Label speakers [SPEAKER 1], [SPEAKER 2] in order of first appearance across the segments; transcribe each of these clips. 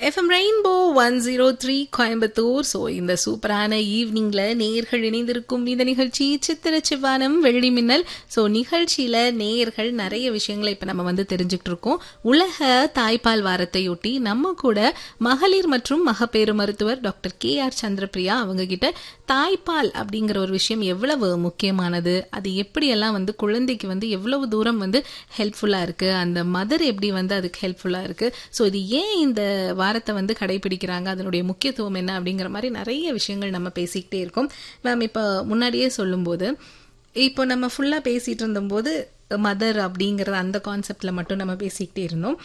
[SPEAKER 1] FM rainbow one zero three Coimbatore so இந்த சூப்பரான ஈவினிங்ல நேர்கள் இணைந்திருக்கும் இந்த நிகழ்ச்சி சித்திர சிவானம் வெள்ளி மின்னல் ஸோ நிகழ்ச்சியில நேர்கள் நிறைய விஷயங்களை இப்ப நம்ம வந்து தெரிஞ்சுக்கிட்டு இருக்கோம் உலக தாய்ப்பால் வாரத்தையொட்டி நம்ம கூட மகளிர் மற்றும் மகப்பேறு மருத்துவர் டாக்டர் கே ஆர் சந்திரபிரியா அவங்க கிட்ட தாய்ப்பால் அப்படிங்கிற ஒரு விஷயம் எவ்வளவு முக்கியமானது அது எப்படியெல்லாம் வந்து குழந்தைக்கு வந்து எவ்வளவு தூரம் வந்து ஹெல்ப்ஃபுல்லா இருக்கு அந்த மதர் எப்படி வந்து அதுக்கு ஹெல்ப்ஃபுல்லா இருக்கு ஸோ இது ஏன் இந்த வாரத்தை வந்து கடைபிடிக்கிறாங்க அதனுடைய முக்கியத்துவம் என்ன அப்படிங்கிற மாதிரி நிறைய விஷயங்கள் நம்ம பேசிக்கிட்டே இருக்கோம் மேம் இப்போ முன்னாடியே சொல்லும்போது இப்போ நம்ம ஃபுல்லாக பேசிட்டு இருந்தபோது மதர் அப்படிங்கிறது அந்த கான்செப்ட்ல மட்டும் நம்ம பேசிக்கிட்டே இருந்தோம்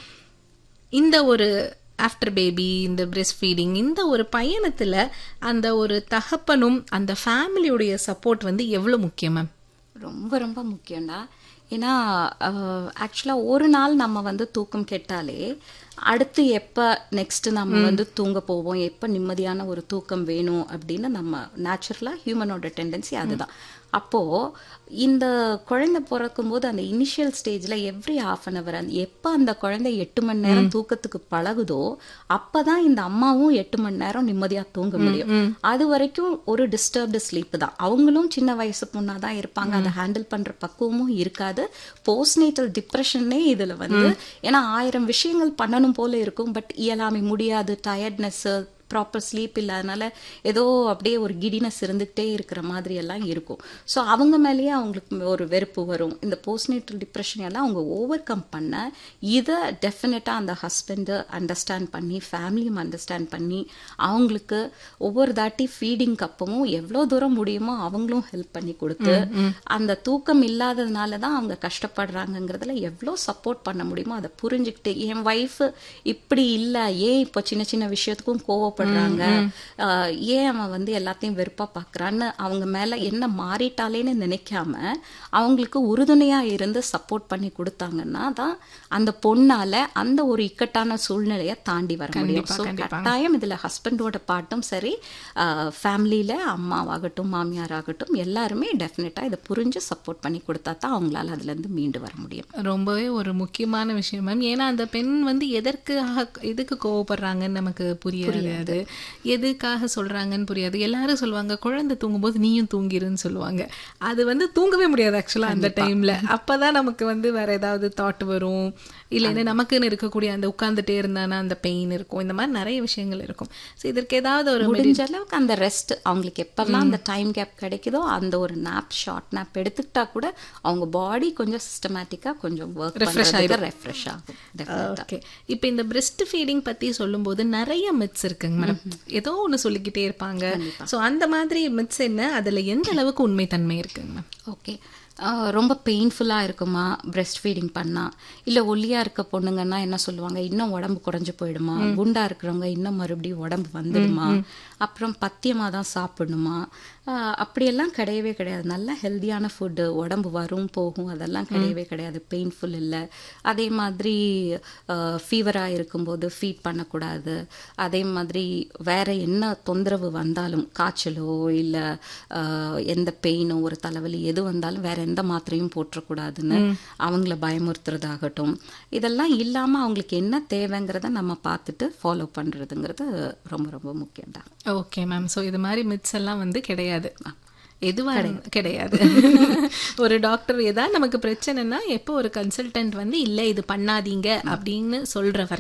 [SPEAKER 1] இந்த ஒரு ஆஃப்டர் பேபி இந்த பிரெஸ்ட் ஃபீடிங் இந்த ஒரு பயணத்துல அந்த ஒரு தகப்பனும் அந்த ஃபேமிலியுடைய சப்போர்ட் வந்து எவ்வளவு முக்கியம் மேம்
[SPEAKER 2] ரொம்ப ரொம்ப முக்கியம்டா ஏன்னா ஆக்சுவலாக ஒரு நாள் நம்ம வந்து தூக்கம் கெட்டாலே அடுத்து எப்போ நெக்ஸ்ட் நம்ம வந்து தூங்க போவோம் எப்போ நிம்மதியான ஒரு தூக்கம் வேணும் அப்படின்னு நம்ம நேச்சுரலாக ஹியூமனோட டெண்டன்சி அதுதான் அப்போ இந்த குழந்தை பிறக்கும் போது அந்த இனிஷியல் ஸ்டேஜ்ல எவ்ரி ஹாஃப் அன் அவர் அந்த எப்போ அந்த குழந்தை எட்டு மணி நேரம் தூக்கத்துக்கு பழகுதோ அப்பதான் இந்த அம்மாவும் எட்டு மணி நேரம் நிம்மதியா தூங்க முடியும் அது வரைக்கும் ஒரு டிஸ்டர்ப்டு ஸ்லீப் தான் அவங்களும் சின்ன வயசு பொண்ணா தான் இருப்பாங்க அதை ஹேண்டில் பண்ற பக்குவமும் இருக்காது போஸ்ட்நேட்டல் டிப்ரெஷனே இதுல வந்து ஏன்னா ஆயிரம் விஷயங்கள் பண்ணணும் போல இருக்கும் பட் இயலாமை முடியாது டயர்ட்னஸ் ப்ராப்பர் ஸ்லீப் இல்லாதனால ஏதோ அப்படியே ஒரு கிடினஸ் இருந்துகிட்டே இருக்கிற மாதிரி எல்லாம் இருக்கும் ஸோ அவங்க மேலேயே அவங்களுக்கு ஒரு வெறுப்பு வரும் இந்த போஸ்ட்நேட்டல் டிப்ரெஷன் எல்லாம் அவங்க ஓவர் கம் பண்ண இதை டெஃபினட்டாக அந்த ஹஸ்பண்டு அண்டர்ஸ்டாண்ட் பண்ணி ஃபேமிலியும் அண்டர்ஸ்டாண்ட் பண்ணி அவங்களுக்கு ஒவ்வொரு தாட்டி ஃபீடிங் அப்பவும் எவ்வளோ தூரம் முடியுமோ அவங்களும் ஹெல்ப் பண்ணி கொடுத்து அந்த தூக்கம் இல்லாததுனால தான் அவங்க கஷ்டப்படுறாங்கங்கிறதுல எவ்வளோ சப்போர்ட் பண்ண முடியுமோ அதை புரிஞ்சுக்கிட்டு என் ஒய்ஃப் இப்படி இல்லை ஏன் இப்போ சின்ன சின்ன விஷயத்துக்கும் கோவப்பட கோவப்படுறாங்க ஏன் அவன் வந்து எல்லாத்தையும் வெறுப்பா பாக்குறான்னு அவங்க மேல என்ன மாறிட்டாலேன்னு நினைக்காம அவங்களுக்கு உறுதுணையா இருந்து சப்போர்ட் பண்ணி கொடுத்தாங்கன்னா தான் அந்த பொண்ணால அந்த ஒரு இக்கட்டான சூழ்நிலையை தாண்டி வர முடியும் ஸோ கட்டாயம் இதுல ஹஸ்பண்டோட பாட்டும் சரி ஃபேமிலியில அம்மாவாகட்டும் மாமியார் ஆகட்டும் எல்லாருமே டெஃபினட்டா இதை புரிஞ்சு சப்போர்ட் பண்ணி கொடுத்தா தான் அவங்களால அதுல இருந்து மீண்டு வர முடியும்
[SPEAKER 1] ரொம்பவே ஒரு முக்கியமான விஷயம் மேம் ஏன்னா அந்த பெண் வந்து எதற்கு எதுக்கு கோவப்படுறாங்கன்னு நமக்கு புரியாது அது எதுக்காக சொல்றாங்கன்னு புரியாது எல்லாரும் சொல்லுவாங்க குழந்தை தூங்கும்போது நீயும் தூங்கிருன்னு சொல்லுவாங்க அது வந்து தூங்கவே முடியாது ஆக்சுவலா அந்த டைம்ல அப்பதான் நமக்கு வந்து வேற ஏதாவது தாட் வரும் இல்லைன்னா நமக்குன்னு இருக்கக்கூடிய அந்த உட்கார்ந்துட்டே இருந்தானா அந்த பெயின் இருக்கும் இந்த மாதிரி நிறைய விஷயங்கள் இருக்கும் ஸோ இதற்கு ஏதாவது ஒரு
[SPEAKER 2] முடிஞ்ச அளவுக்கு அந்த ரெஸ்ட் அவங்களுக்கு எப்பெல்லாம் அந்த டைம் கேப் கிடைக்குதோ அந்த ஒரு நாப் ஷார்ட் நாப் எடுத்துக்கிட்டா கூட அவங்க பாடி கொஞ்சம் சிஸ்டமேட்டிக்கா கொஞ்சம் ஒர்க் ரெஃப்ரெஷ் ஆகும் ரெஃப்ரெஷ் ஆகும்
[SPEAKER 1] ஓகே இப்போ இந்த பிரெஸ்ட் ஃபீடிங் பத்தி சொல்லும்போது நிறைய மித்ஸ் இருக்குங்க மேடம் ஏதோ ஒன்று சொல்லிக்கிட்டே இருப்பாங்க ஸோ அந்த மாதிரி மித்ஸ் என்ன அதுல எந்த அளவுக்கு உண்மைத்தன்மை இருக்குங்க மேம்
[SPEAKER 2] ஓகே ரொம்ப பெயின்ஃபுல்லாக இருக்குமா பிரெஸ்ட் ஃபீடிங் பண்ணால் இல்லை ஒல்லியாக இருக்க பொண்ணுங்கன்னா என்ன சொல்லுவாங்க இன்னும் உடம்பு குறைஞ்சு போயிடுமா குண்டா இருக்கிறவங்க இன்னும் மறுபடியும் உடம்பு வந்துடுமா அப்புறம் பத்தியமாக தான் சாப்பிடணுமா அப்படியெல்லாம் கிடையவே கிடையாது நல்ல ஹெல்த்தியான ஃபுட்டு உடம்பு வரும் போகும் அதெல்லாம் கிடையவே கிடையாது பெயின்ஃபுல் இல்லை அதே மாதிரி ஃபீவராக இருக்கும்போது ஃபீட் பண்ணக்கூடாது அதே மாதிரி வேற என்ன தொந்தரவு வந்தாலும் காய்ச்சலோ இல்லை எந்த பெயினோ ஒரு தலைவலி எது வந்தாலும் வேற எந்த மாத்திரையும் போட்டுறக்கூடாதுன்னு அவங்கள பயமுறுத்துறதாகட்டும் இதெல்லாம் இல்லாமல் அவங்களுக்கு என்ன தேவைங்கிறத நம்ம பார்த்துட்டு ஃபாலோ பண்ணுறதுங்கிறது ரொம்ப ரொம்ப முக்கியம்தான்
[SPEAKER 1] ஓகே மேம் ஸோ இது மாதிரி மித்ஸ் எல்லாம் வந்து கிடையாது எதுவா கிடையாது ஒரு டாக்டர் ஏதாவது நமக்கு பிரச்சனைனா எப்போ ஒரு கன்சல்டன்ட் வந்து இல்லை இது பண்ணாதீங்க அப்படின்னு சொல்ற